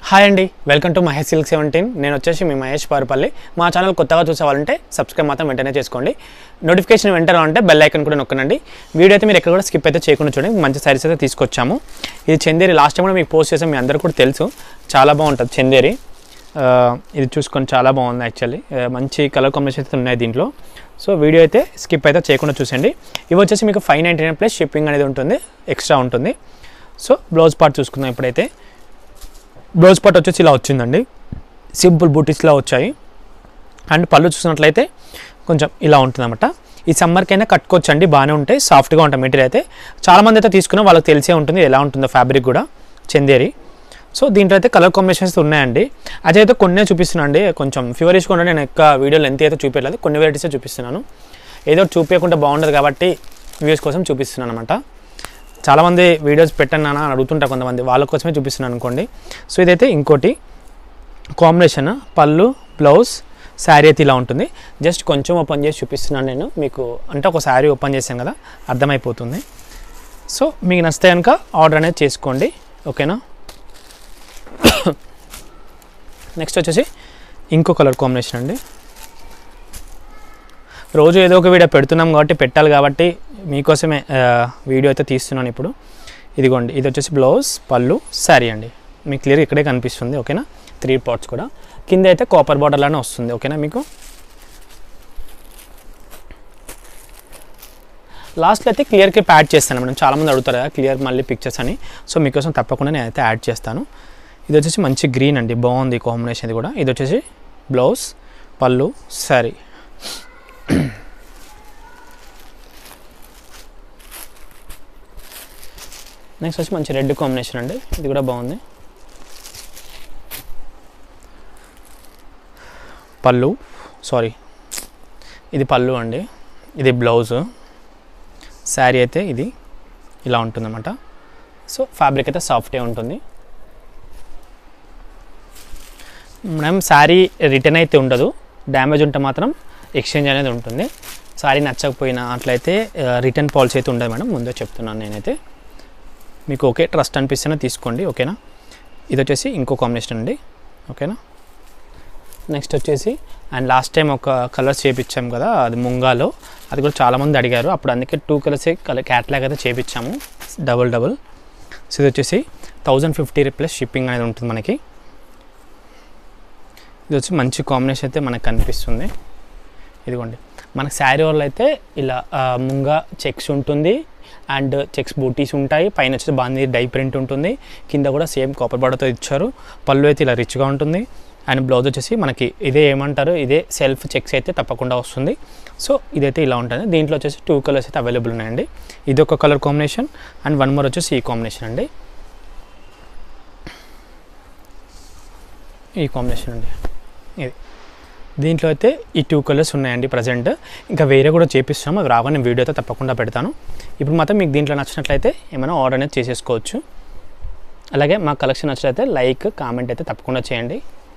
hi అండి welcome to Mahesh silk seventeen నేను వచ్చేసి మీ మహేష్ పారుపల్లి మా ఛానల్ కొత్తగా చూసేవాళ్ళంటే సబ్స్క్రైబ్ మాత్రం వెంటనే చేసుకోండి నోటిఫికేషన్ వెంటనే అంటే బెల్ ఐకన్ కూడా నొక్కనండి వీడియో అయితే మీరు ఎక్కడ కూడా స్కిప్ అయితే చేయకుండా చూడండి మంచి సారీస్ అయితే తీసుకొచ్చాము ఇది చందేరి లాస్ట్ టైం కూడా మీకు పోస్ట్ చేసాం మీ అందరికీ కూడా తెలుసు చాలా బాగుంటుంది చందేరి ఆ, ఇది చూసుకొని చాలా బాగుంది యాక్చువల్లీ మంచి కలర్ కాంబినేషన్ అయితే ఉన్నాయి దీంట్లో సో వీడియో అయితే స్కిప్ అయితే చేయకుండా చూసండి ఇవి వచ్చేసి మీకు five ninety nine plus shipping అనేది ఉంటుంది ఎక్స్ట్రా ఉంటుంది సో బ్లౌజ్ పార్ట్ చూసుకుందాం ఇప్పుడైతే బ్లౌజ్ పార్ట్ వచ్చేసి ఇలా వచ్చిందండి సింపుల్ బూటీస్లా వచ్చాయి అండ్ పళ్ళు చూసినట్లయితే కొంచెం ఇలా ఉంటుందన్నమాట ఈ సమ్మర్కైనా కట్టుకోవచ్చండి బాగానే ఉంటాయి సాఫ్ట్గా ఉంటాయి మెటీరియల్ అయితే చాలామంది అయితే తీసుకున్న వాళ్ళకి తెలిసే ఉంటుంది ఎలా ఉంటుందో ఫ్యాబ్రిక్ కూడా చందేరి సో దీంట్లో అయితే కలర్ కాంబినేషన్స్ ఉన్నాయండి అదైతే కొన్నే చూపిస్తున్నాను అండి కొంచెం ఫీవరిష్గా ఉండే నేను ఎక్కువ వీడియోలు ఎంత అయితే చూపించలేదు కొన్ని వెరైటీసే చూపిస్తున్నాను ఏదో ఒకటి చూపించకుండా బాగుండదు కాబట్టి వ్యూస్ కోసం చూపిస్తున్నాను అనమాట చాలామంది వీడియోస్ పెట్టాను నాన్న అని అడుగుతుంటారు కొంతమంది వాళ్ళ కోసమే చూపిస్తున్నాను అనుకోండి సో ఇదైతే ఇంకోటి కాంబినేషన్ పళ్ళు బ్లౌజ్ శారీ అయితే ఇలా ఉంటుంది జస్ట్ కొంచెం ఓపెన్ చేసి చూపిస్తున్నాను నేను మీకు అంటే ఒక శారీ ఓపెన్ చేశాను కదా అర్థమైపోతుంది సో మీకు నచ్చితే కనుక ఆర్డర్ అనేది చేసుకోండి ఓకేనా నెక్స్ట్ వచ్చేసి ఇంకో కలర్ కాంబినేషన్ అండి రోజు ఏదో ఒక వీడియో పెడుతున్నాం కాబట్టి పెట్టాలి కాబట్టి మీకోసమే ఆ, వీడియో అయితే తీస్తున్నాను ఇప్పుడు ఇదిగోండి ఇది వచ్చేసి బ్లౌజ్ పళ్ళు శారీ అండి మీకు క్లియర్ ఇక్కడే కనిపిస్తుంది ఓకేనా త్రీ పార్ట్స్ కూడా కింద అయితే కాపర్ బార్డర్లోనే వస్తుంది ఓకేనా మీకు లాస్ట్లో అయితే క్లియర్ క్లిప్ యాడ్ చేస్తాను మేడం చాలామంది అడుగుతారు కదా క్లియర్ మళ్ళీ పిక్చర్స్ అని సో మీకోసం తప్పకుండా నేను అయితే యాడ్ చేస్తాను ఇది వచ్చేసి మంచి గ్రీన్ అండి బాగుంది కాంబినేషన్ ఇది కూడా ఇది వచ్చేసి బ్లౌజ్ పళ్ళు శారీ నెక్స్ట్ వచ్చి మంచి రెడ్ కాంబినేషన్ అండి ఇది కూడా బాగుంది పళ్ళు సారీ ఇది పళ్ళు అండి ఇది బ్లౌజ్ శారీ అయితే ఇది ఇలా ఉంటుందన్నమాట సో ఫ్యాబ్రిక్ అయితే సాఫ్టే ఉంటుంది మనం శారీ రిటర్న్ అయితే ఉండదు డ్యామేజ్ ఉంటే మాత్రం ఎక్స్చేంజ్ అనేది ఉంటుంది శారీ నచ్చకపోయినా అట్లయితే రిటర్న్ పాలసీ అయితే ఉండదు మేడం ముందే చెప్తున్నాను నేనైతే మీకు ఓకే ట్రస్ట్ అనిపిస్తేనే తీసుకోండి ఓకేనా ఇది వచ్చేసి ఇంకో కాంబినేషన్ అండి ఓకేనా నెక్స్ట్ వచ్చేసి అండ్ లాస్ట్ టైం ఒక కలర్స్ చేపించాం కదా అది ముంగాలో అది కూడా చాలామంది అడిగారు అప్పుడు అందుకే టూ కలర్సే కలర్ క్యాట్లాగ్ అయితే చేపించాము డబుల్ డబుల్ సో ఇది వచ్చేసి థౌజండ్ ఫిఫ్టీ ప్లస్ షిప్పింగ్ అనేది ఉంటుంది మనకి ఇది వచ్చి మంచి కాంబినేషన్ అయితే మనకు కనిపిస్తుంది ఇదిగోండి మనకు శారీ వాళ్ళు అయితే ఇలా ఆ, ముంగా చెక్స్ ఉంటుంది అండ్ చెక్స్ బూటీస్ ఉంటాయి పైన వచ్చి బాగుంది డై ప్రింట్ ఉంటుంది కింద కూడా సేమ్ కాపర్ బార్డర్తో ఇచ్చారు పళ్ళు అయితే ఇలా రిచ్గా ఉంటుంది అండ్ బ్లౌజ్ వచ్చేసి మనకి ఇదే ఏమంటారు ఇదే సెల్ఫ్ చెక్స్ అయితే తప్పకుండా వస్తుంది సో ఇదైతే ఇలా ఉంటుంది దీంట్లో వచ్చేసి టూ కలర్స్ అయితే అవైలబుల్ ఉన్నాయండి ఇది ఒక colour combination and one more వచ్చేసి ఈ కాంబినేషన్ అండి ఈ కాంబినేషన్ అండి ఇది దీంట్లో అయితే ఈ టూ కలర్స్ ఉన్నాయండి ప్రజెంట్ ఇంకా వేరే కూడా చేపిస్తాము అవి రాగానే వీడియో అయితే తప్పకుండా పెడతాను ఇప్పుడు మాత్రం మీకు దీంట్లో నచ్చినట్లయితే ఏమైనా ఆర్డర్ అనేది చేసేసుకోవచ్చు అలాగే మా కలెక్షన్ నచ్చినట్లయితే లైక్ కామెంట్ అయితే తప్పకుండా చేయండి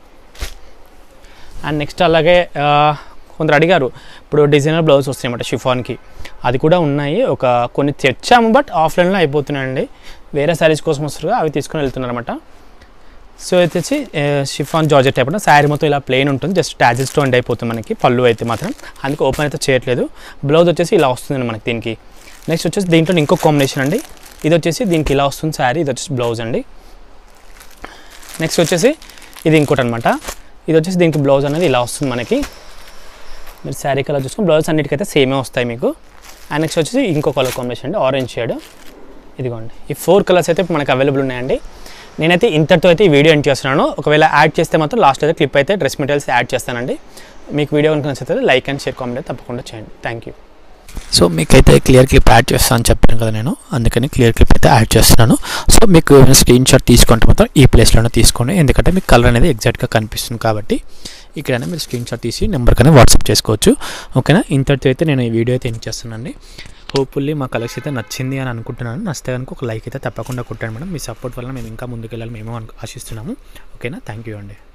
అండ్ నెక్స్ట్ అలాగే ఆ, కొందరు అడిగారు ఇప్పుడు డిజైనర్ బ్లౌజ్ వస్తాయన్నమాట షిఫాన్కి అది కూడా ఉన్నాయి ఒక కొన్ని తెచ్చాము బట్ ఆఫ్లైన్లో అయిపోతున్నాయండి వేరే శారీస్ కోసం వస్తారు అవి తీసుకొని వెళ్తున్నారు అనమాట సో అయితే వచ్చి షిఫాన్ జార్జెట్ టైప్ శారీ మొత్తం ఇలా ప్లెయిన్ ఉంటుంది జస్ట్ ట్యాజిల్స్తో ఎండ్ అయిపోతుంది మనకి పళ్ళు అయితే మాత్రం అందుకే ఓపెన్ అయితే చేయట్లేదు బ్లౌజ్ వచ్చేసి ఇలా వస్తుంది మనకి దీనికి నెక్స్ట్ వచ్చేసి దీంట్లో ఇంకో కాంబినేషన్ అండి ఇది వచ్చేసి దీనికి ఇలా వస్తుంది శారీ ఇది వచ్చేసి బ్లౌజ్ అండి నెక్స్ట్ వచ్చేసి ఇది ఇంకోటి అనమాట ఇది వచ్చేసి దీనికి బ్లౌజ్ అనేది ఇలా వస్తుంది మనకి మీరు శారీ కలర్ చూసుకుని బ్లౌజ్ అన్నిటికైతే సేమే వస్తాయి మీకు అండ్ నెక్స్ట్ వచ్చేసి ఇంకో కలర్ కాంబినేషన్ అండి ఆరెంజ్ షేడ్ ఇదిగోండి ఈ ఫోర్ కలర్స్ అయితే ఇప్పుడు మనకి అవైలబుల్ ఉన్నాయండి నేనైతే ఇంతటితో అయితే ఈ వీడియో ఎండ్ చేస్తున్నాను ఒకవేళ యాడ్ చేస్తే మాత్రం లాస్ట్ అయితే క్లిప్ అయితే డ్రెస్ మెటీరియల్స్ యాడ్ చేస్తానండి మీకు వీడియో కనుక నచ్చితే లైక్ అండ్ షేర్ కామెంట్ తప్పకుండా చేయండి థ్యాంక్ యూ సో మీకైతే క్లియర్ క్లిప్ యాడ్ చేస్తాను చెప్పాను కదా నేను అందుకని క్లియర్ క్లిప్ అయితే యాడ్ చేస్తున్నాను సో మీకు స్క్రీన్ షాట్ తీసుకుంటే మాత్రం ఈ ప్లేస్లోనే తీసుకోండి ఎందుకంటే మీకు కలర్ అనేది ఎగ్జాక్ట్గా కనిపిస్తుంది కాబట్టి ఇక్కడైనా మీరు స్క్రీన్ షాట్ తీసి నెంబర్ కన్నా వాట్సాప్ చేసుకోవచ్చు ఓకేనా ఇంతటితో అయితే నేను ఈ వీడియో అయితే ఎండ్ చేస్తున్నానండి హోప్ఫుల్లీ మా కలెక్షన్ అయితే నచ్చింది అని అనుకుంటున్నాను నచ్చితే కనుక ఒక లైక్ అయితే తప్పకుండా కొట్టండి మేడం మీ సపోర్ట్ వల్ల మేము ఇంకా ముందుకెళ్ళాలి మేము అను- ఆశిస్తున్నాము ఓకేనా థ్యాంక్ యూ అండి